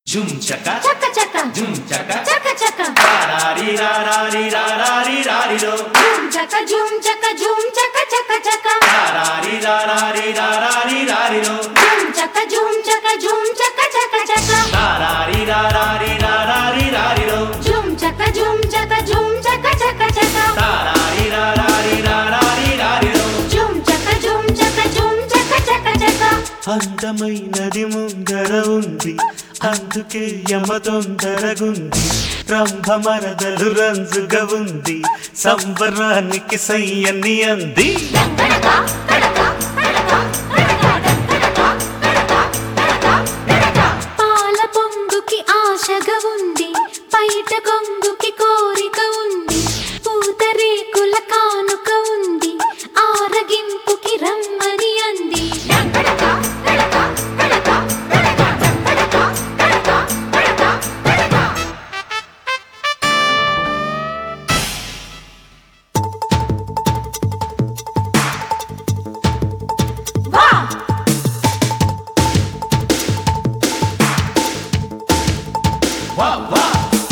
జుమ్ చక చక్క చక్క జుమ్ చక చక్క చక్క రారీ రారీ రారీ రారీలో జూమ్ చక్క జూమ్ చక్క జూమ్ చక్క చక్క చక్క రారీ రారీ రారీ రారీలో జూమ్ చక్క జూమ్ చక్క జూమ్ చక్క చక్క చక్క రారీ రారీ రారీ రారీలో జూమ్ చక్క జూమ్ చక్క జూమ్ చక్క చక్క చక్క రారీ రారీ రారీ రారీలో జూమ్ చక్క జూమ్ చక్క జూమ్ చక్క చక్క చక్క అందమైనది ముందర ఉంది అందుకే యమ తొందరగుంది రంభమరదలు రంజుగా ఉంది సంబరానికి సయ్యని అంది కడక కడక కడక కడక పాల పొంగుకి ఆశగా ఉంది పైట కొంగుకి కోరిక ఉంది పూతరేకుల కానుక ఉంది ఆరగింపుకి రమ్మని అంది కడక కడక కడక కడక కడక కడక కడక కడక వా వా వా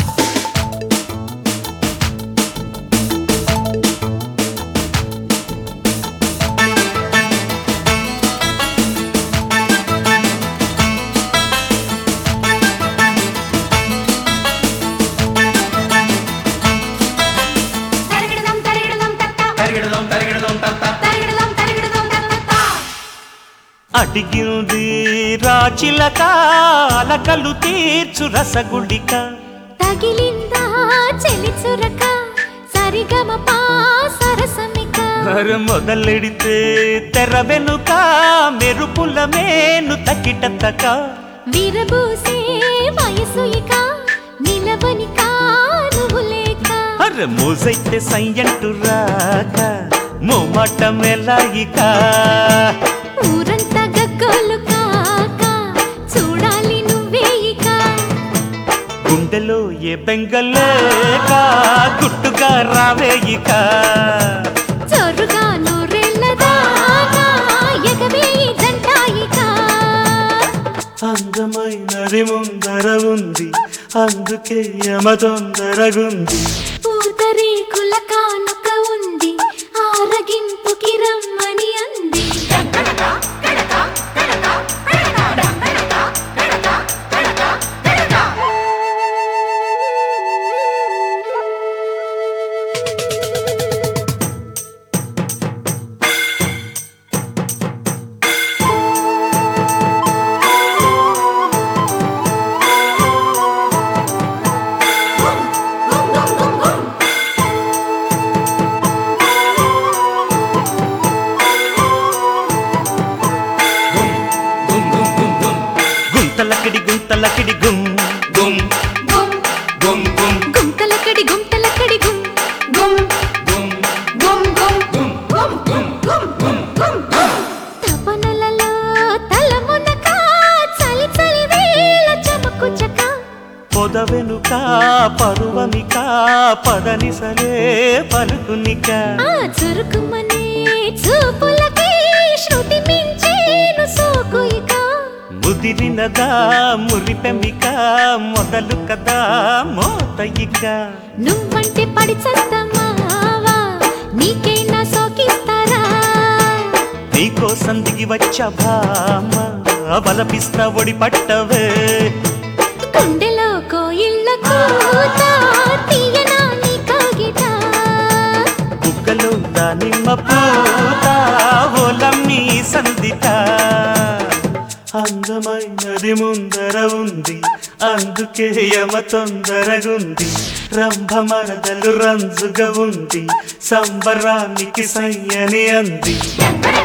తరగడదం తరగడదం తత్త తరిగిడదాం తరిగిడదాం తత్త తరగడదం తరగడదం తత్త అడిగింది రాచిలక అలకలు తీర్చు రసగుళిక తగిలిందా చెలి చురక సరిగమ పా సరసమిక మరి మొదలెడితే తెర వెనుక మెరుపుల మేను తకిట తక విరబూసే వయసు ఇక నిలవని నువ్వు లేక అరే మోజైతే సయ్యంటు రాక మోమాట మెలాయిక ఊరంతా గగ్గోలు కాక చూడాలి నువ్వే ఇక గుండెలో ఏ బెంగలేక గుట్టుగా రావేయిక చొరుగా నూరెళ్ళ దాకా ఎగవే ఈ జంట ఇక అందమైనది ముందర ఉంది అందుకే యమ తొందరగుంది పూతరేకుల కానుక ఉంది ఆరగింపుకి రమ్మని అంది గుమ్ గుమ్ గుమ్ గుమ్ గుంతలకిడి గుంతలకిడి గుం గుమ్ గుమ్ గుమ్ గుమ్ గుంతలకడి గుంతలకడి గుమ్ గుమ్ గుమ్ గుమ్ గుమ్ గుమ్ గుమ్ గుమ్ గుమ్ గుమ్ గుమ్ గుమ్ తపనలలో తలమునక చలి చలి వేళ చమకు చక పొద వెనుక పరువమిక పదని సరే పలుకునిక ఆ చురుకుమనే చూపులకి శృతి మించేను సోకు ఇక ముదిరినదా మురిపెమిక మొదలు కదా మోతయిక నువ్వంటే పడి చస్తమావా నీకైనా సోకిస్తారా నీకోసం దిగి వచ్చ భామ బలపిస్తా ఒడి పట్టవే గుండెలో కోయిళ్ళ కూత తీయనా నీ కాగిట బుగ్గలో దానిమ్మ పూత ఓలమ్మి సందిట అందమైనది ముందర ఉంది అందుకే యమ తొందరగుంది రంభమరదలు రంజుగా ఉంది సంబరానికి సయ్యని అంది డంగడ